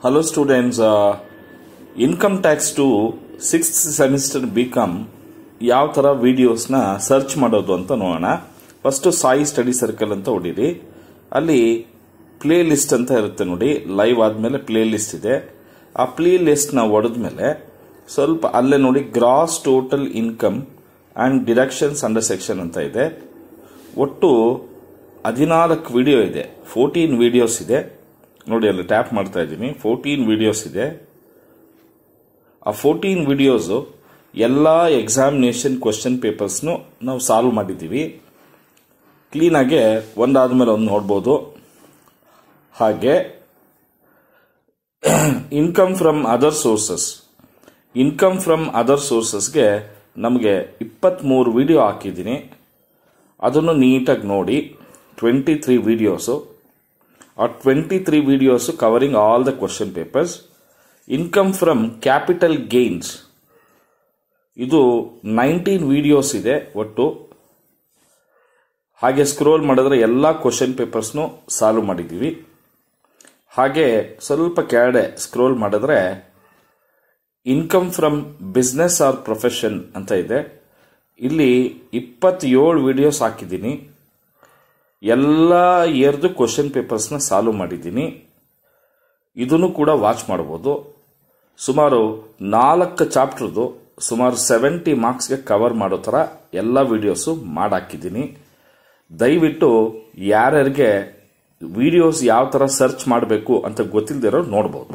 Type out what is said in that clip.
Hello students, uh, income tax to sixth semester B com ಯಾವ ಥರ ವಿಡಿಯೋಸ್ನ search ಮಾಡೋದು ಅಂತ ನೋಡೋಣ ಫಸ್ಟು ಸಾಯಿ ಸ್ಟಡಿ ಸರ್ಕಲ್ ಅಂತ ಹೊಡೀರಿ ಅಲ್ಲಿ ಪ್ಲೇ ಲಿಸ್ಟ್ ಅಂತ ಇರುತ್ತೆ ನೋಡಿ ಲೈವ್ ಆದಮೇಲೆ ಪ್ಲೇ ಲಿಸ್ಟ್ ಇದೆ ಆ ಪ್ಲೇ ಲಿಸ್ಟ್ನ ಹೊಡೆದ್ಮೇಲೆ ಸ್ವಲ್ಪ ಅಲ್ಲೇ ನೋಡಿ gross total income and deductions under section ಅಂತ ಇದೆ ಒಟ್ಟು ಹದಿನಾಲ್ಕು ವಿಡಿಯೋ ಇದೆ ಫೋರ್ಟೀನ್ ವಿಡಿಯೋಸ್ ಇದೆ ನೋಡಿ ಅಲ್ಲಿ ಟ್ಯಾಪ್ ಮಾಡ್ತಾ ಇದ್ದೀನಿ ಫೋರ್ಟೀನ್ ವಿಡಿಯೋಸ್ ಇದೆ ಆ ಫೋರ್ಟೀನ್ ವಿಡಿಯೋಸು ಎಲ್ಲ ಎಕ್ಸಾಮಿನೇಷನ್ ಕ್ವಶನ್ ಪೇಪರ್ಸ್ನು ನಾವು ಸಾಲ್ವ್ ಮಾಡಿದ್ದೀವಿ ಕ್ಲೀನಾಗೆ ಒಂದಾದ್ಮೇಲೆ ಒಂದು ನೋಡ್ಬೋದು ಹಾಗೆ income from other sources income from other ಸೋರ್ಸಸ್ಗೆ ನಮಗೆ ಇಪ್ಪತ್ತ್ಮೂರು ವಿಡಿಯೋ ಹಾಕಿದ್ದೀನಿ ಅದನ್ನು ನೀಟಾಗಿ ನೋಡಿ ಟ್ವೆಂಟಿ ತ್ರೀ ವಿಡಿಯೋಸು ಆ twenty three videos covering all the question papers income from capital gains ಇದು ನೈನ್ಟೀನ್ ವಿಡಿಯೋಸ್ ಇದೆ ಒಟ್ಟು ಹಾಗೆ ಸ್ಕ್ರೋಲ್ ಮಾಡಿದ್ರೆ ಎಲ್ಲ ಕ್ವಶನ್ ಪೇಪರ್ಸ್ನು ಸಾಲ್ವ್ ಮಾಡಿದ್ದೀವಿ ಹಾಗೆ ಸ್ವಲ್ಪ ಕೆಳಗಡೆ ಸ್ಕ್ರೋಲ್ ಮಾಡಿದ್ರೆ income from business or profession ಅಂತ ಇದೆ ಇಲ್ಲಿ ಇಪ್ಪತ್ತೇಳು ವಿಡಿಯೋಸ್ ಹಾಕಿದ್ದೀನಿ ಎಲ್ಲ ಇಯರ್ದು ಕ್ವಶನ್ ಪೇಪರ್ಸ್ನ ಸಾಲ್ವ್ ಮಾಡಿದ್ದೀನಿ ಇದನ್ನು ಕೂಡ ವಾಚ್ ಮಾಡ್ಬೋದು ಸುಮಾರು ನಾಲ್ಕು ಚಾಪ್ಟರ್ದು ಸುಮಾರು ಸೆವೆಂಟಿ ಮಾರ್ಕ್ಸ್ಗೆ ಕವರ್ ಮಾಡೋ ಥರ ಎಲ್ಲ ವಿಡಿಯೋಸು ಮಾಡಾಕಿದ್ದೀನಿ ದಯವಿಟ್ಟು ಯಾರ್ಯಾರಿಗೆ ವಿಡಿಯೋಸ್ ಯಾವ ಥರ ಸರ್ಚ್ ಮಾಡಬೇಕು ಅಂತ ಗೊತ್ತಿಲ್ಲದಿರೋ ನೋಡ್ಬೋದು